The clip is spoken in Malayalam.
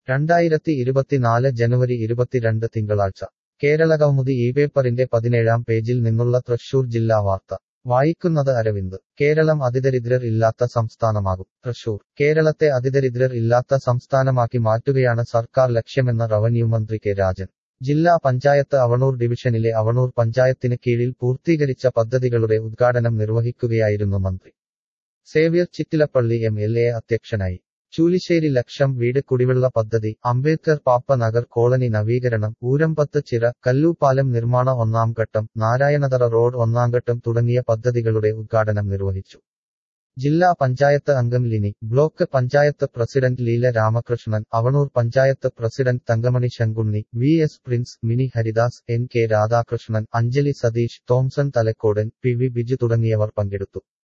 രണ്ടായിരത്തി ഇരുപത്തിനാല് ജനുവരി ഇരുപത്തിരണ്ട് തിങ്കളാഴ്ച കേരള കൗമുദി ഈ പേപ്പറിന്റെ പതിനേഴാം പേജിൽ നിന്നുള്ള തൃശൂർ ജില്ലാ വാർത്ത വായിക്കുന്നത് അരവിന്ദ് കേരളം അതിദരിദ്രർ ഇല്ലാത്ത സംസ്ഥാനമാകും തൃശൂർ കേരളത്തെ അതിദരിദ്രർ ഇല്ലാത്ത സംസ്ഥാനമാക്കി മാറ്റുകയാണ് സർക്കാർ ലക്ഷ്യമെന്ന് റവന്യൂ മന്ത്രി കെ രാജൻ ജില്ലാ പഞ്ചായത്ത് അവണൂർ ഡിവിഷനിലെ അവണൂർ പഞ്ചായത്തിന് കീഴിൽ പൂർത്തീകരിച്ച പദ്ധതികളുടെ ഉദ്ഘാടനം നിർവഹിക്കുകയായിരുന്നു മന്ത്രി Xavier Chittilappally M L A അധ്യക്ഷനായി ചൂലിശ്ശേരി ലക്ഷം വീട് കുടിവെള്ള പദ്ധതി അംബേദ്കർ പാപ്പ നഗർ കോളനി നവീകരണം ഊരമ്പത്ത് ചിറ കല്ലൂപ്പാലം നിർമ്മാണ ഒന്നാം ഘട്ടം നാരായണതറ റോഡ് ഒന്നാം ഘട്ടം തുടങ്ങിയ പദ്ധതികളുടെ ഉദ്ഘാടനം നിർവഹിച്ചു ജില്ലാ പഞ്ചായത്ത് അംഗം Lini block panchayat president Leela Ramakrishnan Avanur panchayat president Thankamani Sankunni V S Prince Mini Haridas N K Radhakrishnan Anjali Satheesh Thomson Thalakkodan P V Biju തുടങ്ങിയവർ പങ്കെടുത്തു